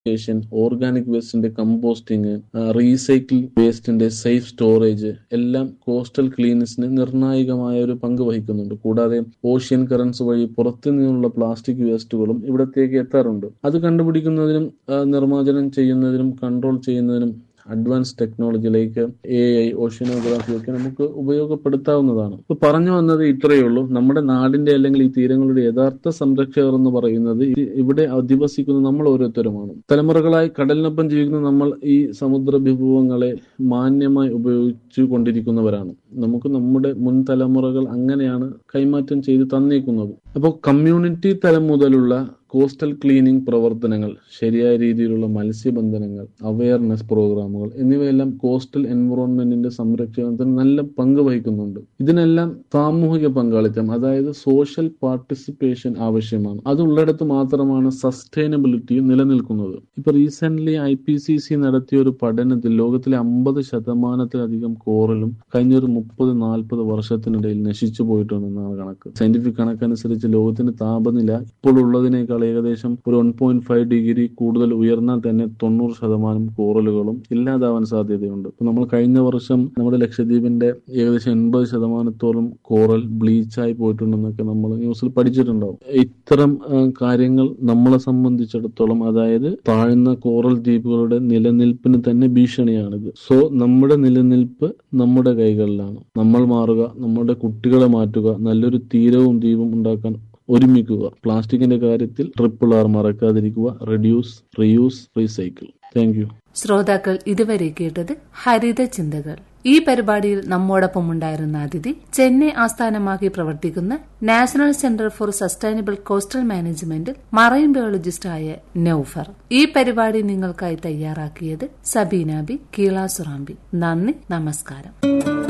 station organic വേസ്റ്റിന്റെ composting recycle വേസ്റ്റിന്റെ safe storage എല്ലാം കോസ്റ്റൽ ക്ലീനസിന് നിർണായകമായ ഒരു പങ്ക് വഹിക്കുന്നുണ്ട് കൂടാതെ ഓഷ്യൻ കറൻസ് വഴി പുറത്തു നിന്നുള്ള പ്ലാസ്റ്റിക് വേസ്റ്റുകളും ഇവിടത്തേക്ക് എത്താറുണ്ട് അത് കണ്ടുപിടിക്കുന്നതിനും ആ, നിർമ്മാർജ്ജനം ചെയ്യുന്നതിനും കൺട്രോൾ ചെയ്യുന്നതിനും advance technology like A I oceanography ഒക്കെ നമുക്ക് ഉപയോഗപ്പെടുത്താവുന്നതാണ് ഇപ്പൊ പറഞ്ഞു വന്നത് ഇത്രയേ ഉള്ളൂ നമ്മുടെ നാടിന്റെ അല്ലെങ്കിൽ ഈ തീരങ്ങളുടെ യഥാർത്ഥ സംരക്ഷകർ എന്ന് പറയുന്നത് ഈ- ഇവിടെ അധിവസിക്കുന്ന നമ്മൾ ഓരോരുത്തരുമാണ് തലമുറകളായി കടലിനൊപ്പം ജീവിക്കുന്ന നമ്മൾ ഈ സമുദ്ര വിഭവങ്ങളെ മാന്യമായി ഉപയോഗിച്ചു കൊണ്ടിരിക്കുന്നവരാണ് നമുക്ക് നമ്മുടെ മുൻ തലമുറകൾ അങ്ങനെയാണ് കൈമാറ്റം ചെയ്ത് തന്നേക്കുന്നത് അപ്പോൾ കമ്മ്യൂണിറ്റി തലം മുതലുള്ള കോസ്റ്റൽ ക്ലീനിംഗ് പ്രവർത്തനങ്ങൾ ശരിയായ രീതിയിലുള്ള മത്സ്യബന്ധനങ്ങൾ അവയർനെസ് പ്രോഗ്രാമുകൾ എന്നിവയെല്ലാം കോസ്റ്റൽ എൻവറോൺമെന്റിന്റെ സംരക്ഷണത്തിന് നല്ല പങ്ക് വഹിക്കുന്നുണ്ട് ഇതിനെല്ലാം സാമൂഹിക പങ്കാളിത്തം അതായത് സോഷ്യൽ പാർട്ടിസിപ്പേഷൻ ആവശ്യമാണ് അതുള്ളിടത്ത് മാത്രമാണ് സസ്റ്റൈനബിലിറ്റി നിലനിൽക്കുന്നത് ഇപ്പൊ recent I P C C നടത്തിയ ഒരു പഠനത്തിൽ ലോകത്തിലെ അമ്പത് ശതമാനത്തിലധികം കോറലും കഴിഞ്ഞ ഒരു മുപ്പത് നാൽപ്പത് വർഷത്തിനിടയിൽ നശിച്ചു പോയിട്ടുണ്ടെന്നാണ് കണക്ക് സയന്റിഫിക് കണക്കനുസരിച്ച് ലോകത്തിന്റെ താപനില ഇപ്പോൾ ഉള്ളതിനേക്കാൾ ഏകദേശം ഒരു വൺ പോയിന്റ് ഫൈവ് ഡിഗ്രി കൂടുതൽ ഉയർന്നാൽ തന്നെ തൊണ്ണൂറ് ശതമാനം കോറലുകളും ഇല്ലാതാവാൻ സാധ്യതയുണ്ട് ഇപ്പൊ നമ്മൾ കഴിഞ്ഞ വർഷം നമ്മുടെ ലക്ഷദ്വീപിന്റെ ഏകദേശം എൺപത് ശതമാനത്തോളം കോറൽ ബ്ലീച്ചായി പോയിട്ടുണ്ടെന്നൊക്കെ നമ്മൾ ന്യൂസിൽ പഠിച്ചിട്ടുണ്ടാവും ഇത്തരം ആ, കാര്യങ്ങൾ നമ്മളെ സംബന്ധിച്ചിടത്തോളം അതായത് താഴ്ന്ന കോറൽ ദ്വീപുകളുടെ നിലനിൽപ്പിന് തന്നെ ഭീഷണിയാണിത് സോ നമ്മുടെ നിലനിൽപ്പ് നമ്മുടെ കൈകളിലാണ് നമ്മൾ മാറുക നമ്മുടെ കുട്ടികളെ മാറ്റുക നല്ലൊരു തീരവും ദ്വീപും ഉണ്ടാക്കാൻ ഒരുമിക്കുക പ്ലാസ്റ്റിക്കിന്റെ കാര്യത്തിൽ ട്രിപ്പിൾ ആർ മറക്കാതിരിക്കുക reduce reuse recycle thank you ശ്രോതാക്കൾ ഇതുവരെ കേട്ടത് ഹരിത ചിന്തകൾ ഈ പരിപാടിയിൽ നമ്മോടൊപ്പം ഉണ്ടായിരുന്ന അതിഥി ചെന്നൈ ആസ്ഥാനമാക്കി പ്രവർത്തിക്കുന്ന national centre for sustainable coastal മാനേജ്മെന്റിൽ മറൈൻ ബയോളജിസ്റ്റായ നൌഫർ ഈ പരിപാടി നിങ്ങൾക്കായി തയ്യാറാക്കിയത് സബീന ബി കീളാസുറാമ്പി നന്ദി നമസ്കാരം